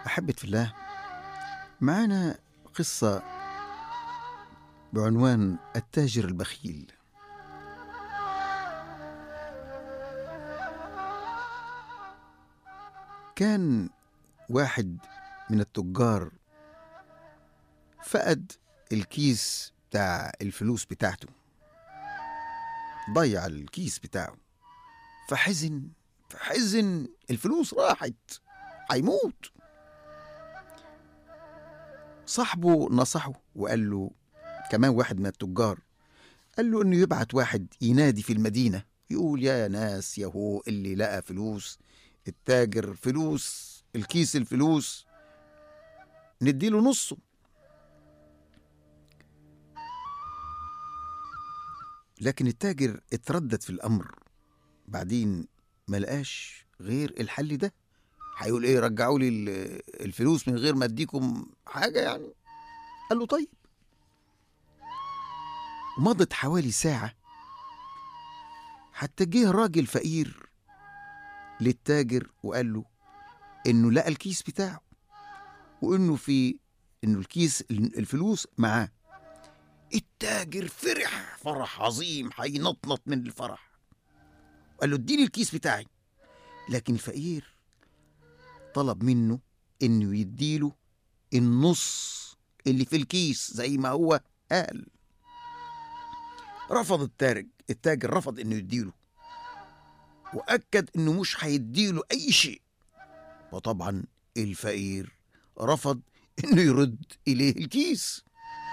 أحبة في الله معانا قصة بعنوان التاجر البخيل كان واحد من التجار فقد الكيس بتاع الفلوس بتاعته ضيع الكيس بتاعه فحزن فحزن الفلوس راحت هيموت صاحبه نصحه وقال له كمان واحد من التجار قال له انه يبعت واحد ينادي في المدينة يقول يا ناس يا هو اللي لقى فلوس التاجر فلوس الكيس الفلوس نديله نصه لكن التاجر اتردد في الامر بعدين ما لقاش غير الحل ده هيقول ايه رجعوا لي ال- الفلوس من غير ما اديكم حاجه يعني قال له طيب مضت حوالي ساعه حتى جه راجل فقير للتاجر وقال له انه لقى الكيس بتاعه وانه في انه الكيس الفلوس معاه التاجر فرح فرح عظيم هينطنط من الفرح قال له اديني الكيس بتاعي لكن الفقير طلب منه انه يديله النص اللي في الكيس زي ما هو قال رفض التاجر التاجر رفض انه يديله واكد انه مش هيديله اي شيء وطبعا الفقير رفض انه يرد اليه الكيس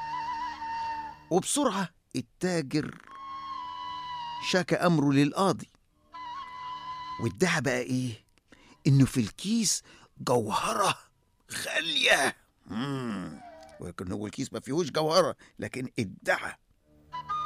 وبسرعه التاجر شكى امره للقاضي وادعى بقى ايه انه في الكيس جوهره غاليه مم. ولكن هو الكيس ما فيهوش جوهره لكن ادعى